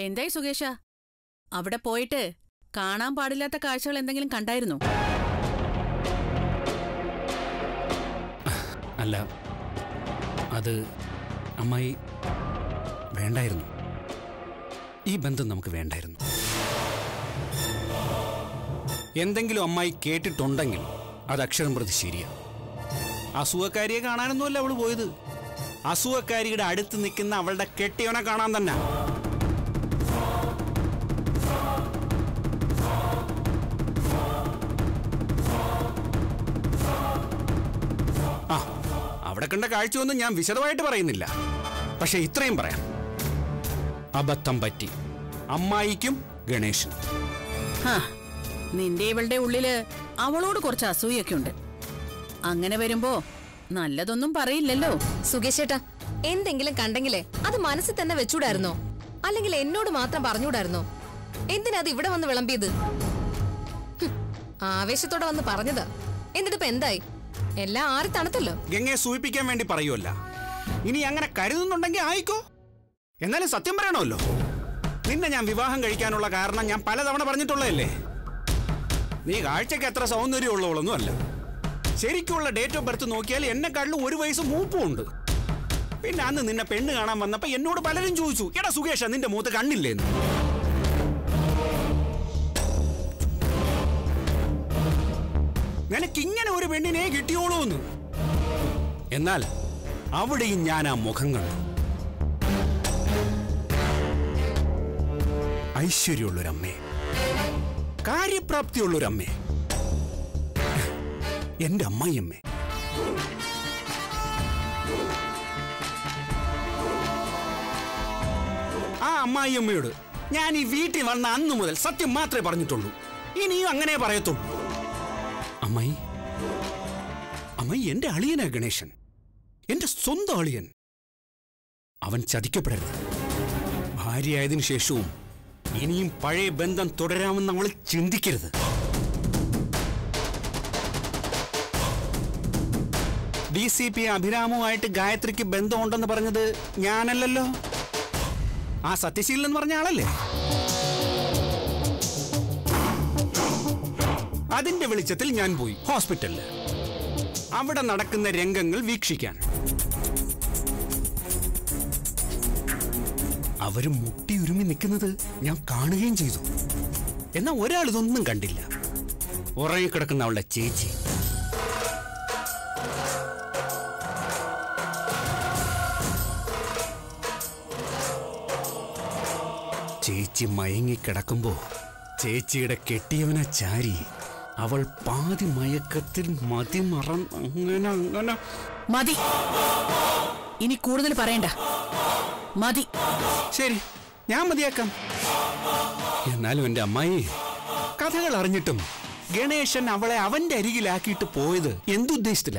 എന്തായി സുകേഷ അവിടെ പോയിട്ട് കാണാൻ പാടില്ലാത്ത കാഴ്ചകൾ എന്തെങ്കിലും കണ്ടായിരുന്നോ അല്ല അത് അമ്മായി വേണ്ടായിരുന്നു ഈ ബന്ധം നമുക്ക് വേണ്ടായിരുന്നു എന്തെങ്കിലും അമ്മായി കേട്ടിട്ടുണ്ടെങ്കിൽ അത് അക്ഷരം പ്രതി ശരിയാ അസുഖക്കാരിയെ കാണാനൊന്നുമല്ല അവള് പോയത് അസുഖക്കാരിയുടെ അടുത്ത് നിൽക്കുന്ന അവളുടെ കെട്ടിയവനെ കാണാൻ തന്നെ ആ അവിടെ കണ്ട കാഴ്ചയൊന്നും ഞാൻ വിശദമായിട്ട് പറയുന്നില്ല പക്ഷെ ഇത്രയും പറയാം അബദ്ധം പറ്റി അമ്മായിക്കും ഗണേശനും ഹാ നിന്റെ ഇവളുടെ ഉള്ളില് അവളോട് കുറച്ച് അസൂയൊക്കെ ഉണ്ട് അങ്ങനെ വരുമ്പോ നല്ലതൊന്നും പറയില്ലല്ലോ സുകേഷേട്ടാ എന്തെങ്കിലും കണ്ടെങ്കിലേ അത് മനസ്സിൽ തന്നെ വെച്ചൂടായിരുന്നോ അല്ലെങ്കിൽ എന്നോട് മാത്രം പറഞ്ഞൂടായിരുന്നോ എന്തിനാ അത് ഇവിടെ വന്ന് വിളമ്പിയത് ഹും, ആവേശത്തോടെ വന്ന് പറഞ്ഞതാ എന്നിട്ടിപ്പോ എന്തായി എല്ലാം ആറി തണുത്തല്ലോ ഗംഗയെ സൂചിപ്പിക്കാൻ വേണ്ടി പറയുമല്ല ഇനി അങ്ങനെ കരുതുന്നുണ്ടെങ്കിൽ ആയിക്കോ എന്നാലും സത്യം പറയണമല്ലോ നിന്നെ ഞാൻ വിവാഹം കഴിക്കാനുള്ള കാരണം ഞാൻ പലതവണ പറഞ്ഞിട്ടുള്ളതല്ലേ നീ കാഴ്ചയ്ക്ക് എത്ര സൗന്ദര്യമുള്ളവളൊന്നും അല്ല ശരിക്കുള്ള ഡേറ്റ് ഓഫ് ബർത്ത് നോക്കിയാൽ എന്നെക്കാട്ടിലും ഒരു വയസ്സ് മൂപ്പുണ്ട് പിന്നെ അന്ന് നിന്നെ പെണ്ണ് കാണാൻ വന്നപ്പോ എന്നോട് പലരും ചോദിച്ചു എടാ സുകേഷ നിന്റെ മൂത്ത് കണ്ണില്ലേന്ന് നിനക്കിങ്ങനെ ഒരു പെണ്ണിനെ കിട്ടിയോളൂന്ന് എന്നാൽ അവിടെയും ഞാൻ ആ മുഖം കണ്ടു ഐശ്വര്യമുള്ളൊരമ്മേ കാര്യപ്രാപ്തിയുള്ളൊരമ്മേ എന്റെ അമ്മായിയമ്മേ ആ അമ്മായിയമ്മയോട് ഞാൻ ഈ വീട്ടിൽ വന്ന അന്നു മുതൽ സത്യം മാത്രമേ പറഞ്ഞിട്ടുള്ളൂ ഇനിയും അങ്ങനെ പറയത്തുള്ളൂ അമ്മായി അമ്മായി എന്റെ അളിയനാ ഗണേശൻ എന്റെ സ്വന്തം അളിയൻ അവൻ ചതിക്കപ്പെടരുത് ഭാര്യയായതിനു ശേഷവും ഇനിയും പഴയ ബന്ധം തുടരാമെന്ന് അവൾ ചിന്തിക്കരുത് ഡി സി പി അഭിരാമുമായിട്ട് ഗായത്രിക്ക് ബന്ധമുണ്ടെന്ന് പറഞ്ഞത് ഞാനല്ലല്ലോ ആ സത്യശീലൻ എന്ന് പറഞ്ഞ ആളല്ലേ അതിന്റെ വെളിച്ചത്തിൽ ഞാൻ പോയി ഹോസ്പിറ്റലില് അവിടെ നടക്കുന്ന രംഗങ്ങൾ വീക്ഷിക്കാൻ അവര് മുട്ടി ഉരുമി നിൽക്കുന്നത് ഞാൻ കാണുകയും ചെയ്തു എന്നാൽ ഒരാൾ ഇതൊന്നും കണ്ടില്ല ഉറങ്ങിക്കിടക്കുന്ന അവളുടെ ചേച്ചി ചേച്ചി മയങ്ങിക്കിടക്കുമ്പോ ചേച്ചിയുടെ കെട്ടിയവനെ ചാരി അവൾ പാതി മയക്കത്തിൽ മതി മറന്ന് അങ്ങനെ അങ്ങനെ മതി ഇനി കൂടുതൽ പറയണ്ട മതി ശരി ഞാൻ മതിയാക്കാം എന്നാലും എന്റെ അമ്മായി കഥകൾ അറിഞ്ഞിട്ടും ഗണേശൻ അവളെ അവന്റെ അരികിലാക്കിയിട്ട് പോയത് എന്തുദ്ദേശത്തില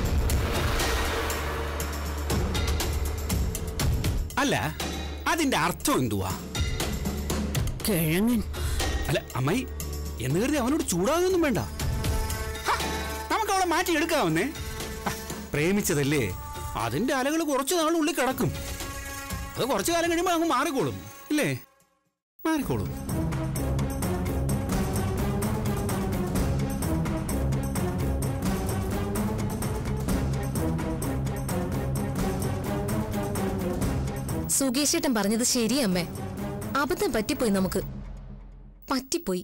അല്ല അതിന്റെ അർത്ഥം എന്തുവാ കിഴങ്ങൻ അല്ല അമ്മായി എന്ന് കരുതി അവനോട് ചൂടാകുന്നൊന്നും വേണ്ട ഹ, നമുക്ക് അവളെ മാറ്റിയെടുക്കാവുന്നേ ഹ, പ്രേമിച്ചതല്ലേ അതിന്റെ അലകൾ കുറച്ചു നാൾ ഉള്ളിൽ കിടക്കും അത് കുറച്ചു കാലം കഴിയുമ്പോൾ അങ്ങ് മാറിക്കോളും ഇല്ലേ മാറിക്കോളും സുകേഷേട്ടൻ പറഞ്ഞത് ശരിയമ്മേ അബദ്ധം പറ്റിപ്പോയി നമുക്ക് പറ്റിപ്പോയി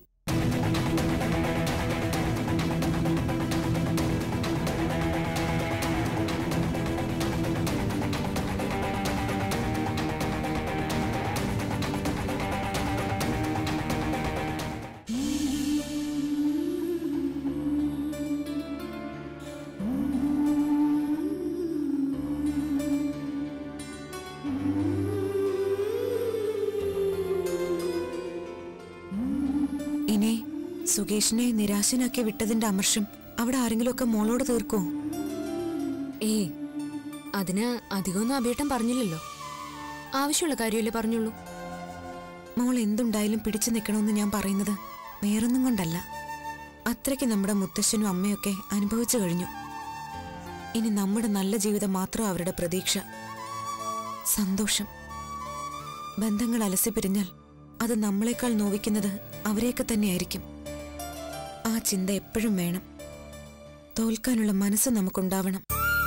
ഇനി സുകേഷിനെ നിരാശനാക്കി വിട്ടതിന്റെ അമർഷം അവിടെ ആരെങ്കിലുമൊക്കെ മോളോട് തീർക്കോ ഏ അതിന് അധികമൊന്നും അഭേട്ടം പറഞ്ഞില്ലല്ലോ ആവശ്യമുള്ള കാര്യമല്ലേ പറഞ്ഞുള്ളൂ മോൾ എന്തുണ്ടായാലും പിടിച്ചു നിൽക്കണമെന്ന് ഞാൻ പറയുന്നത് വേറൊന്നും കൊണ്ടല്ല അത്രയ്ക്ക് നമ്മുടെ മുത്തശ്ശനും അമ്മയൊക്കെ അനുഭവിച്ചു കഴിഞ്ഞു ഇനി നമ്മുടെ നല്ല ജീവിതം മാത്രം അവരുടെ പ്രതീക്ഷ സന്തോഷം ബന്ധങ്ങൾ അലസിപ്പിരിഞ്ഞാൽ അത് നമ്മളെക്കാൾ നോവിക്കുന്നത് അവരെയൊക്കെ തന്നെയായിരിക്കും ആ ചിന്ത എപ്പോഴും വേണം തോൽക്കാനുള്ള മനസ്സ് നമുക്കുണ്ടാവണം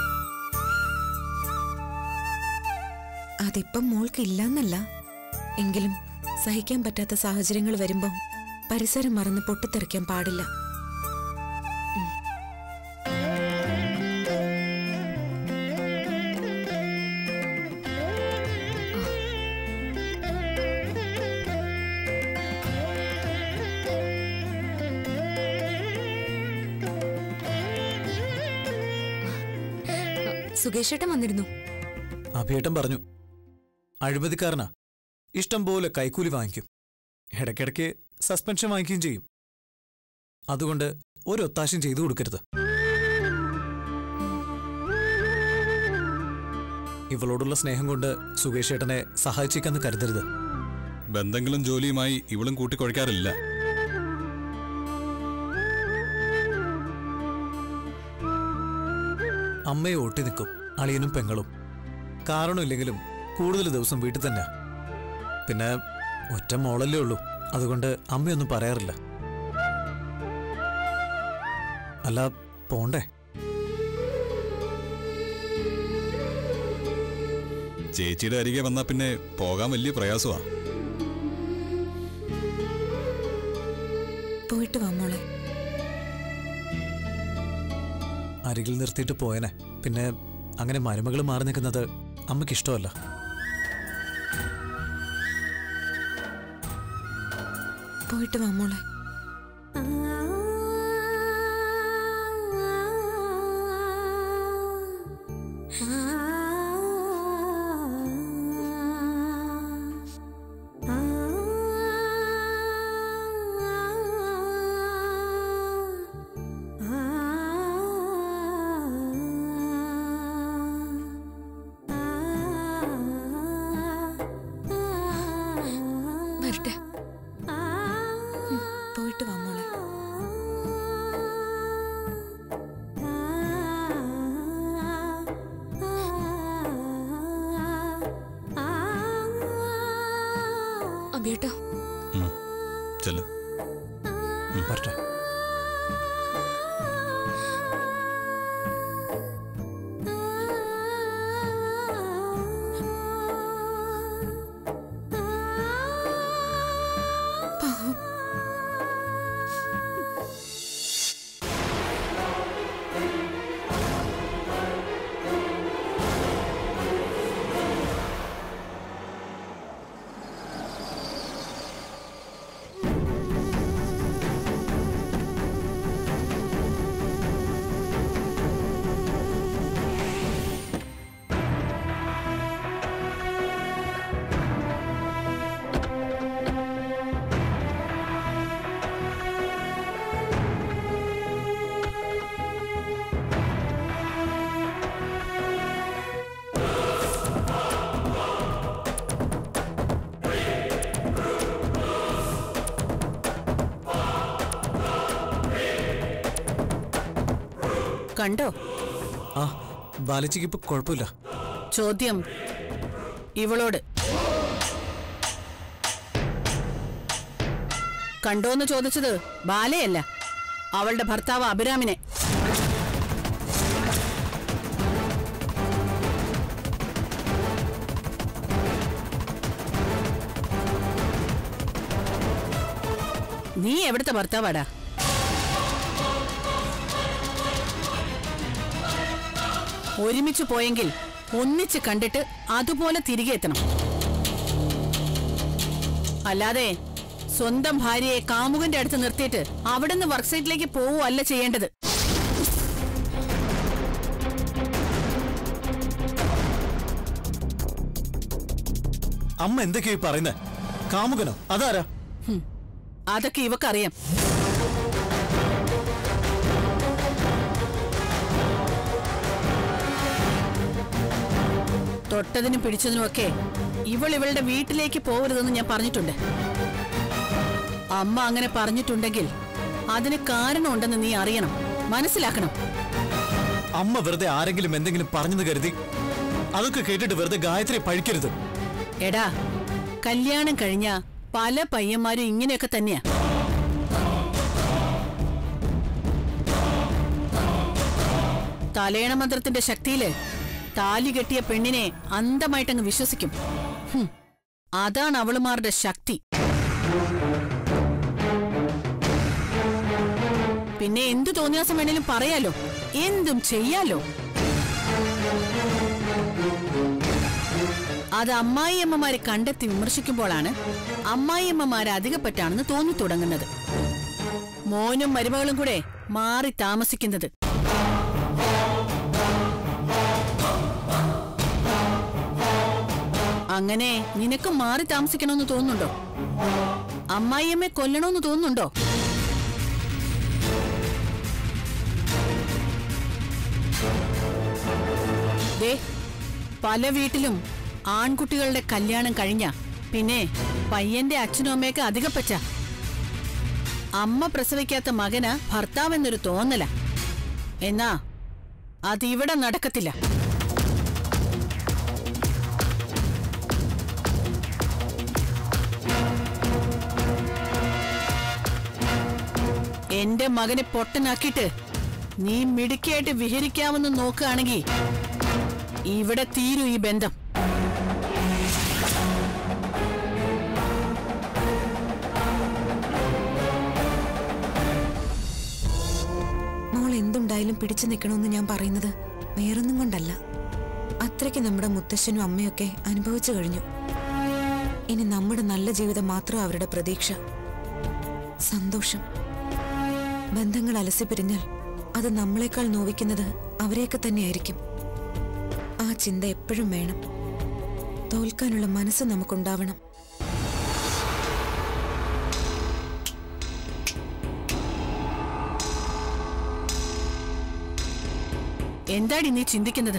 അതിപ്പം മോൾക്ക് ഇല്ലെന്നല്ല എങ്കിലും സഹിക്കാൻ പറ്റാത്ത സാഹചര്യങ്ങൾ വരുമ്പോൾ പരിസരം മറന്ന് പൊട്ടിത്തെറിക്കാൻ പാടില്ല സുകേഷേട്ടൻ വന്നിരുന്നു അഭിയേട്ടൻ പറഞ്ഞു അഴിമതിക്കാരനാ ഇഷ്ടം പോലെ കൈക്കൂലി വാങ്ങിക്കും ഇടയ്ക്കിടയ്ക്ക് സസ്പെൻഷൻ വാങ്ങിക്കുകയും ചെയ്യും അതുകൊണ്ട് ഒരു ഒത്താശയും ചെയ്തു കൊടുക്കരുത് ഇവളോടുള്ള സ്നേഹം കൊണ്ട് സുകേഷ് ഏട്ടനെ സഹായിച്ചേക്കെന്ന് കരുതരുത് ബന്ധങ്ങളും ജോലിയുമായി ഇവളും കൂട്ടിക്കൊഴിക്കാറില്ല അമ്മയെ ഒട്ടി നിൽക്കും അളിയനും പെങ്ങളും കാരണമില്ലെങ്കിലും കൂടുതൽ ദിവസം വീട്ടിൽ തന്നെ പിന്നെ ഒറ്റ മോളല്ലേ ഉള്ളൂ അതുകൊണ്ട് അമ്മയൊന്നും പറയാറില്ല അല്ല പോണ്ടേ ചേച്ചിയുടെ അരികെ വന്നാ പിന്നെ പോകാൻ വലിയ പ്രയാസമാ പോയിട്ട് വാ മോളെ അരികിൽ നിർത്തിയിട്ട് പോയനെ പിന്നെ അങ്ങനെ മരുമകൾ മാറി നിൽക്കുന്നത് അമ്മയ്ക്ക് ഇഷ്ടമല്ല പോയിട്ട് വാ മോളെ വരട്ടെ പോയിട്ട് വാ മോളെ അബിയേട്ടാ ചെല്ലു വരട്ടെ കണ്ടോ ആ ബാലച്ചിക്ക് ഇപ്പൊ കുഴപ്പമില്ല ചോദ്യം ഇവളോട് കണ്ടോന്ന് ചോദിച്ചത് ബാലയല്ല അവളുടെ ഭർത്താവ് അഭിരാമിനെ നീ എവിടുത്തെ ഭർത്താവാടാ ഒരുമിച്ച് പോയെങ്കിൽ ഒന്നിച്ച് കണ്ടിട്ട് അതുപോലെ തിരികെ എത്തണം അല്ലാതെ സ്വന്തം ഭാര്യയെ കാമുകന്റെ അടുത്ത് നിർത്തിയിട്ട് അവിടുന്ന് വർക്ക് സൈറ്റിലേക്ക് പോവുകയല്ല ചെയ്യേണ്ടത് അമ്മ എന്തൊക്കെയാ ഈ പറയുന്നേ കാമുകനോ അതാരാ അതൊക്കെ ഇവക്കറിയാം തൊട്ടതിനും പിടിച്ചതിനുമൊക്കെ ഇവൾ ഇവളുടെ വീട്ടിലേക്ക് പോകരുതെന്ന് ഞാൻ പറഞ്ഞിട്ടുണ്ട് അമ്മ അങ്ങനെ പറഞ്ഞിട്ടുണ്ടെങ്കിൽ അതിന് കാരണമുണ്ടെന്ന് നീ അറിയണം മനസ്സിലാക്കണം അമ്മ വെറുതെ ആരെങ്കിലും എന്തെങ്കിലും പറഞ്ഞെന്ന് കരുതി അതൊക്കെ കേട്ടിട്ട് വെറുതെ ഗായത്രി പഴിക്കരുത് എടാ കല്യാണം കഴിഞ്ഞ പല പയ്യന്മാരും ഇങ്ങനെയൊക്കെ തന്നെയാ തലയണ മന്ത്രത്തിന്റെ ശക്തിയില് താലി കെട്ടിയ പെണ്ണിനെ അന്ധമായിട്ടങ്ങ് വിശ്വസിക്കും ഹും, അതാണ് അവളുമാരുടെ ശക്തി പിന്നെ എന്തു തോന്നിയാസം വേണേലും പറയാലോ എന്തും ചെയ്യാലോ അത് അമ്മായിയമ്മമാരെ കണ്ടെത്തി വിമർശിക്കുമ്പോഴാണ് അമ്മായിയമ്മമാരെ അധികപ്പറ്റാണെന്ന് തോന്നി തുടങ്ങുന്നത് മോനും മരുമകളും കൂടെ മാറി താമസിക്കുന്നത് അങ്ങനെ നിനക്ക് മാറി താമസിക്കണമെന്ന് തോന്നുന്നുണ്ടോ അമ്മായിയമ്മയെ കൊല്ലണമെന്ന് തോന്നുന്നുണ്ടോ ദേ പല വീട്ടിലും ആൺകുട്ടികളുടെ കല്യാണം കഴിഞ്ഞ പിന്നെ പയ്യന്റെ അച്ഛനും അമ്മയൊക്കെ അധികപ്പച്ച അമ്മ പ്രസവിക്കാത്ത മകന് ഭർത്താവെന്നൊരു തോന്നല എന്നാ അതിവിടെ നടക്കത്തില്ല എന്റെ മകനെ പൊട്ടനാക്കിയിട്ട് നീ മിടുക്കിയായിട്ട് വിഹരിക്കാമെന്ന് നോക്കുകയാണെങ്കിൽ ഇവിടെ തീരൂ ഈ ബന്ധം മോൾ എന്തുണ്ടായാലും പിടിച്ചു നിൽക്കണമെന്ന് ഞാൻ പറയുന്നത് വേറൊന്നും കൊണ്ടല്ല അത്രയ്ക്ക് നമ്മുടെ മുത്തശ്ശനും അമ്മയൊക്കെ അനുഭവിച്ചു കഴിഞ്ഞു ഇനി നമ്മുടെ നല്ല ജീവിതം മാത്രം അവരുടെ പ്രതീക്ഷ സന്തോഷം ബന്ധങ്ങൾ അലസിപ്പിരിഞ്ഞാൽ അത് നമ്മളെക്കാൾ നോവിക്കുന്നത് അവരെയൊക്കെ തന്നെയായിരിക്കും ആ ചിന്ത എപ്പോഴും വേണം തോൽക്കാനുള്ള മനസ്സ് നമുക്കുണ്ടാവണം എന്താടി നീ ചിന്തിക്കുന്നത്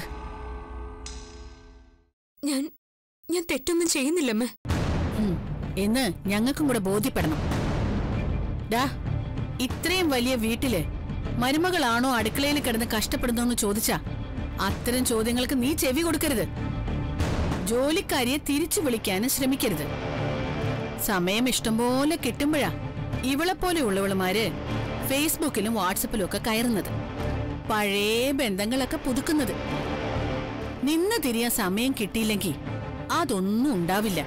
ഞാൻ ഞാൻ തെറ്റൊന്നും ചെയ്യുന്നില്ലമ്മേ ഉം, എന്ന് ഞങ്ങൾക്കും കൂടെ ബോധ്യപ്പെടണം ഡാ ഇത്രയും വലിയ വീട്ടില് മരുമകളാണോ അടുക്കളയിൽ കിടന്ന് കഷ്ടപ്പെടുന്നോന്ന് ചോദിച്ചാ അത്തരം ചോദ്യങ്ങൾക്ക് നീ ചെവി കൊടുക്കരുത് ജോലിക്കാരിയെ തിരിച്ചു വിളിക്കാനും ശ്രമിക്കരുത് സമയം ഇഷ്ടംപോലെ കിട്ടുമ്പോഴാ ഇവളെപ്പോലെ ഉള്ളവളുമാര് ഫേസ്ബുക്കിലും വാട്സപ്പിലും ഒക്കെ കയറുന്നത് പഴയ ബന്ധങ്ങളൊക്കെ പുതുക്കുന്നത് നിന്ന് തിരിയാൻ സമയം കിട്ടിയില്ലെങ്കിൽ അതൊന്നും ഉണ്ടാവില്ല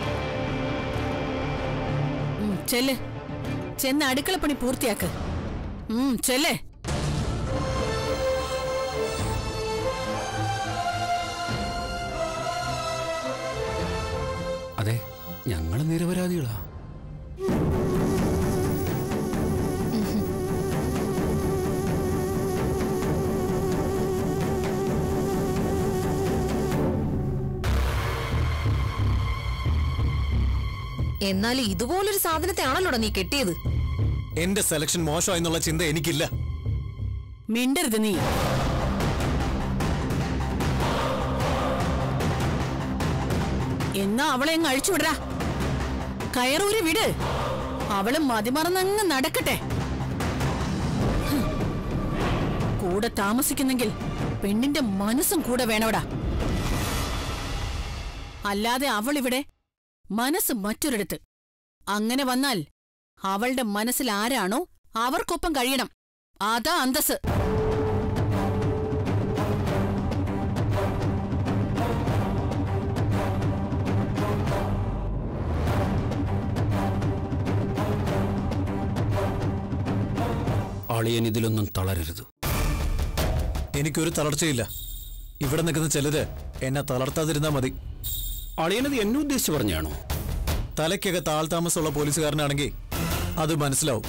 ഉം, ചെല്ല് ചെന്ന് അടുക്കളപ്പണി പൂർത്തിയാക്ക് ഉം, ചെല്ലേ അതെ ഞങ്ങൾ നിരപരാധികളാ എന്നാൽ ഇതുപോലൊരു സാധനത്തെ ആണല്ലോടാ നീ കെട്ടിയത് എന്റെ സെലക്ഷൻ മോശമായെന്നുള്ള ചിന്ത എനിക്കില്ല മിണ്ടരുത് നീ എന്നാ അവളെ അങ്ങ് അഴിച്ചുവിടരാ കയറൂരി വിട് അവള് മതിമറന്നങ്ങ് നടക്കട്ടെ ഹും. കൂടെ താമസിക്കുന്നെങ്കിൽ പെണ്ണിന്റെ മനസ്സും കൂടെ വേണവടാ അല്ലാതെ അവൾ ഇവിടെ മനസ്സ് മറ്റൊരിടത്ത് അങ്ങനെ വന്നാൽ അവളുടെ മനസ്സിൽ ആരാണോ അവർക്കൊപ്പം കഴിയണം അതാ അന്തസ് അളിയൻ ഇതിലൊന്നും തളരരുത് എനിക്കൊരു തളർച്ചയില്ല ഇവിടെ നിൽക്കുന്ന ചിലര് എന്നെ തളർത്താതിരുന്നാ മതി അളിയനത് എന്നെ ഉദ്ദേശിച്ച് പറഞ്ഞാണോ തലയ്ക്കൊക്കെ താൾ താമസമുള്ള പോലീസുകാരനാണെങ്കിൽ അത് മനസ്സിലാവും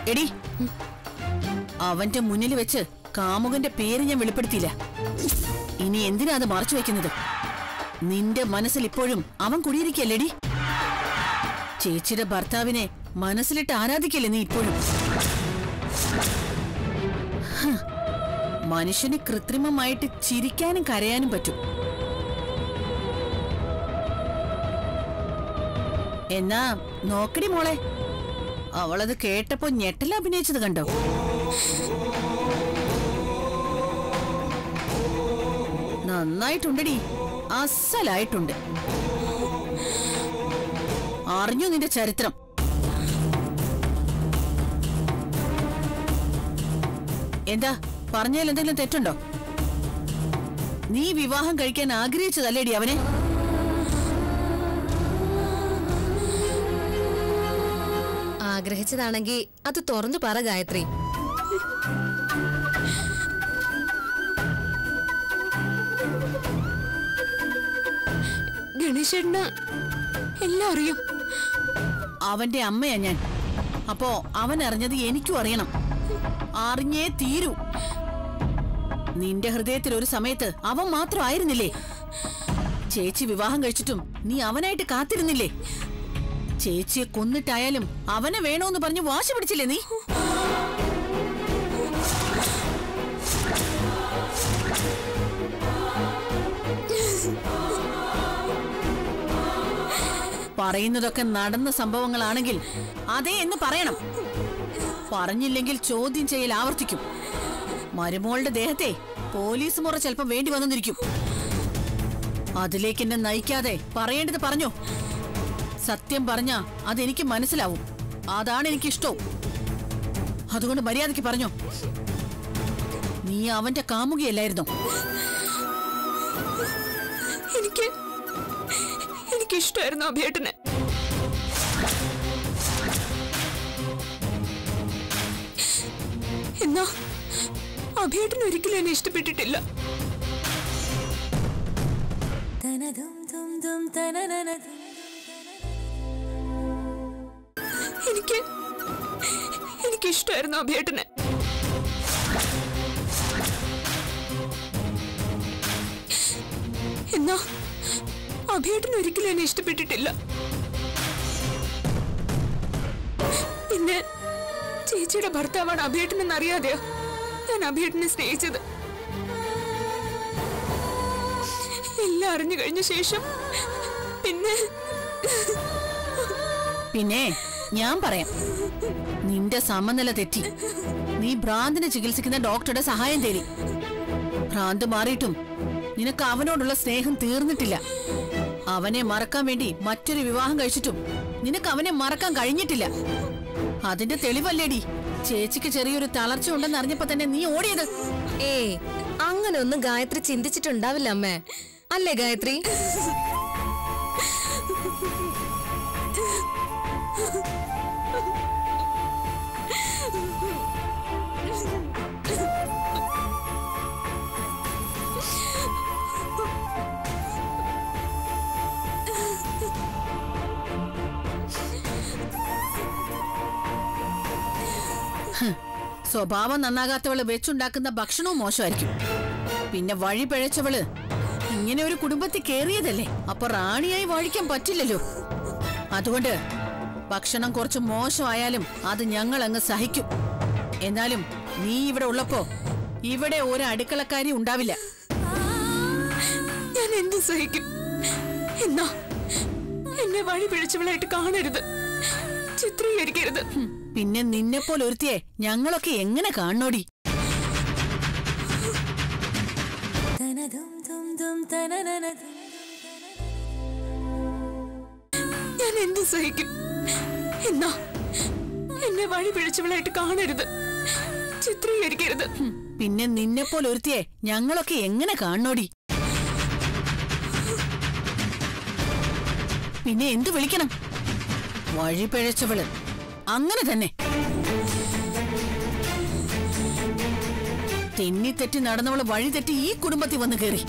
എടി അവന്റെ മുന്നിൽ വെച്ച് കാമുകന്റെ പേര് ഞാൻ വെളിപ്പെടുത്തിയില്ല ഇനി എന്തിനാ അത് മറച്ചു വെക്കുന്നത് നിന്റെ മനസ്സിൽ ഇപ്പോഴും അവൻ കുടിയിരിക്കല്ലേടി ചേച്ചിയുടെ ഭർത്താവിനെ മനസ്സിലിട്ട് ആരാധിക്കല്ലേ നീ ഇപ്പോഴും ഹ്. മനുഷ്യന് കൃത്രിമമായിട്ട് ചിരിക്കാനും കരയാനും പറ്റും എന്നാ നോക്കടി മോളെ അവളത് കേട്ടപ്പോ ഞെട്ടൽ അഭിനയിച്ചത് കണ്ടോ നന്നായിട്ടുണ്ടടി അസലായിട്ടുണ്ട് അറിഞ്ഞു നിന്റെ ചരിത്രം എന്താ പറഞ്ഞതിൽ എന്തെങ്കിലും തെറ്റുണ്ടോ നീ വിവാഹം കഴിക്കാൻ ആഗ്രഹിച്ചതല്ലേടി അവനെ ആഗ്രഹിച്ചതാണെങ്കിൽ അത് തുറന്നു പറ ഗായത്രി ഗണേശേട്ടന് എല്ലാം അറിയും അവന്റെ അമ്മയാ ഞാൻ അപ്പോ അവൻ അറിഞ്ഞത് എനിക്കും അറിയണം അറിഞ്ഞേ തീരൂ നിന്റെ ഹൃദയത്തിൽ ഒരു സമയത്ത് അവൻ മാത്രമായിരുന്നില്ലേ ചേച്ചി വിവാഹം കഴിച്ചിട്ടും നീ അവനായിട്ട് കാത്തിരുന്നില്ലേ ചേച്ചിയെ കൊന്നിട്ടായാലും അവനെ വേണോന്ന് പറഞ്ഞ് വാശി പിടിച്ചില്ലേ നീ പറയുന്നതൊക്കെ നടന്ന സംഭവങ്ങളാണെങ്കിൽ അതേ എന്ന് പറയണം പറഞ്ഞില്ലെങ്കിൽ ചോദ്യം ചെയ്യൽ ആവർത്തിക്കും മരുമോളുടെ ദേഹത്തെ പോലീസ് മുറ ചിലപ്പം വേണ്ടി വന്നിരിക്കും അതിലേക്ക് എന്നെ നയിക്കാതെ പറയേണ്ടത് പറഞ്ഞോ സത്യം പറഞ്ഞ അതെനിക്ക് മനസ്സിലാവും അതാണ് എനിക്കിഷ്ടവും അതുകൊണ്ട് മര്യാദയ്ക്ക് പറഞ്ഞോ നീ അവന്റെ കാമുകയല്ലായിരുന്നോ എനിക്ക് എനിക്കിഷ്ടമായിരുന്നു അഭിയേട്ടനെ എന്നാ അഭിയേട്ടൻ ഒരിക്കലും എന്നെ ഇഷ്ടപ്പെട്ടിട്ടില്ല എനിക്ക് എനിക്കിഷ്ടമായിരുന്നു അഭിയേട്ടനെ എന്നാ അഭിയേട്ടൻ ഒരിക്കലും എന്നെ ഇഷ്ടപ്പെട്ടിട്ടില്ല പിന്നെ ചേച്ചിയുടെ ഭർത്താവാണ് അഭിയേട്ടനെന്ന് അറിയാതെയോ ഞാൻ അഭിയേട്ടനെ സ്നേഹിച്ചത് എല്ലാം അറിഞ്ഞു കഴിഞ്ഞ ശേഷം പിന്നെ പിന്നെ ഞാൻ പറയാം നിന്റെ സമനില തെറ്റി നീ ഭ്രാന്തിനെ ചികിത്സിക്കുന്ന ഡോക്ടറുടെ സഹായം തേടി ഭ്രാന്ത് മാറിയിട്ടും നിനക്ക് അവനോടുള്ള സ്നേഹം തീർന്നിട്ടില്ല അവനെ മറക്കാൻ വേണ്ടി മറ്റൊരു വിവാഹം കഴിച്ചിട്ടും നിനക്ക് അവനെ മറക്കാൻ കഴിഞ്ഞിട്ടില്ല അതിന്റെ തെളിവല്ലേടി ചേച്ചിക്ക് ചെറിയൊരു തളർച്ച ഉണ്ടെന്ന് അറിഞ്ഞപ്പോ തന്നെ നീ ഓടിയത് ഏയ് അങ്ങനെ ഒന്നും ഗായത്രി ചിന്തിച്ചിട്ടുണ്ടാവില്ല അമ്മേ അല്ലേ ഗായത്രി സ്വഭാവം നന്നാകാത്തവള് വെച്ചുണ്ടാക്കുന്ന ഭക്ഷണവും മോശമായിരിക്കും പിന്നെ വഴി പിഴച്ചവള് ഇങ്ങനെ ഒരു കുടുംബത്തിൽ കേറിയതല്ലേ അപ്പൊ റാണിയായി വാഴിക്കാൻ പറ്റില്ലല്ലോ അതുകൊണ്ട് ഭക്ഷണം കുറച്ച് മോശമായാലും അത് ഞങ്ങൾ അങ്ങ് സഹിക്കും എന്നാലും നീ ഇവിടെ ഉള്ളപ്പോ ഇവിടെ ഒരു അടുക്കളക്കാരി ഉണ്ടാവില്ല ഞാൻ എന്ത് സഹിക്കും എന്നാ എന്നെ വഴി പിഴച്ചവളായിട്ട് കാണരുത് ചിത്രീകരിക്കരുത് ഹും, പിന്നെ നിന്നെപ്പോലെ ഒരുത്തിയെ ഞങ്ങളൊക്കെ എങ്ങനെ കാണണോടി ഞാൻ എന്ത് സഹിക്കും എന്നാ എന്നെ വഴി പിഴച്ചവളായിട്ട് കാണരുത് ചിത്രീകരിക്കരുത് ഹും, പിന്നെ നിന്നെപ്പോലെ ഒരുത്തിയെ ഞങ്ങളൊക്കെ എങ്ങനെ കാണണോടി പിന്നെ എന്ത് വിളിക്കണം വഴി പിഴച്ചവള് അങ്ങനെ തന്നെ തെന്നിത്തെറ്റി നടന്നവള് വഴി തെറ്റി ഈ കുടുംബത്തിൽ വന്ന് കയറി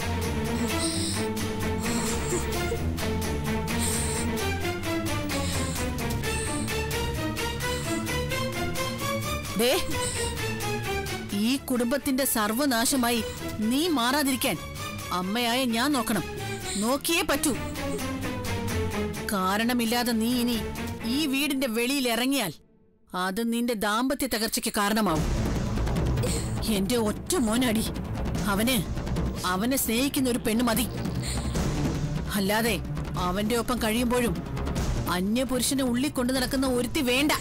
ദേ ഈ കുടുംബത്തിന്റെ സർവനാശമായി നീ മാറാതിരിക്കാൻ അമ്മയായ ഞാൻ നോക്കണം നോക്കിയേ പറ്റൂ കാരണമില്ലാതെ നീ ഇനി ഈ വീടിന്റെ വെളിയിൽ ഇറങ്ങിയാൽ അത് നിന്റെ ദാമ്പത്യ തകർച്ചയ്ക്ക് കാരണമാവും എന്റെ ഒറ്റ മോനടി അവന് അവനെ സ്നേഹിക്കുന്ന ഒരു പെണ്ണ് മതി അല്ലാതെ അവന്റെ ഒപ്പം കഴിയുമ്പോഴും അന്യപുരുഷനെ ഉള്ളിൽ കൊണ്ടു നടക്കുന്ന ഒരുത്തി വേണ്ട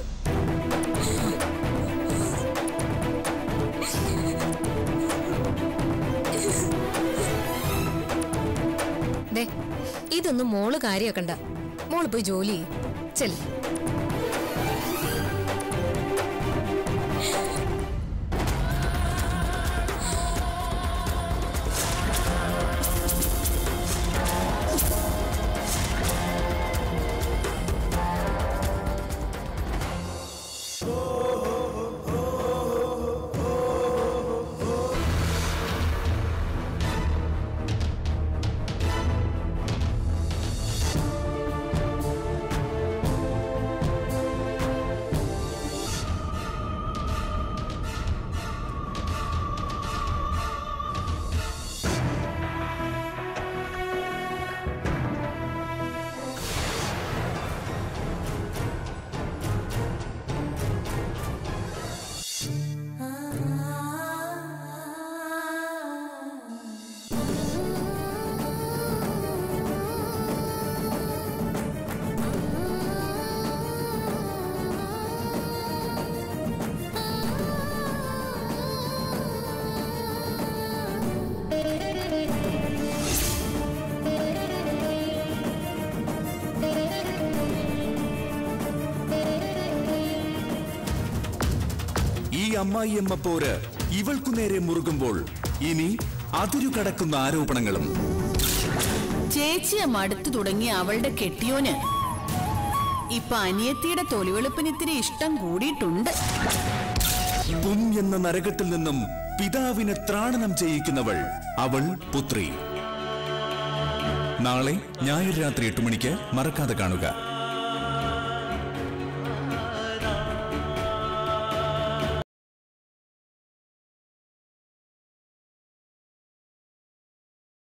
ദേ ഇതൊന്നും മോള് കാര്യാക്കണ്ട മോള് പോയി ജോലി ചെയ്യ്. ചെല്ല് ഈ അമ്മായിയമ്മ പോര് ഇവൾക്കു നേരെ മുറുകുമ്പോൾ ഇനി അതിരു കടക്കുന്ന ആരോപണങ്ങളും ചേച്ചിയെ മടുത്തു തുടങ്ങിയ അവളുടെ കെട്ടിയോന് ഇപ്പൊ അനിയത്തിയുടെ തൊലിവെളുപ്പിന് ഇത്തിരി ഇഷ്ടം കൂടിയിട്ടുണ്ട് പും എന്ന നരകത്തിൽ നിന്നും പിതാവിനെ ത്രാണനം ചെയ്യിക്കുന്നവൾ അവൾ പുത്രി നാളെ ഞായർ രാത്രി എട്ട് മണിക്ക് മറക്കാതെ കാണുക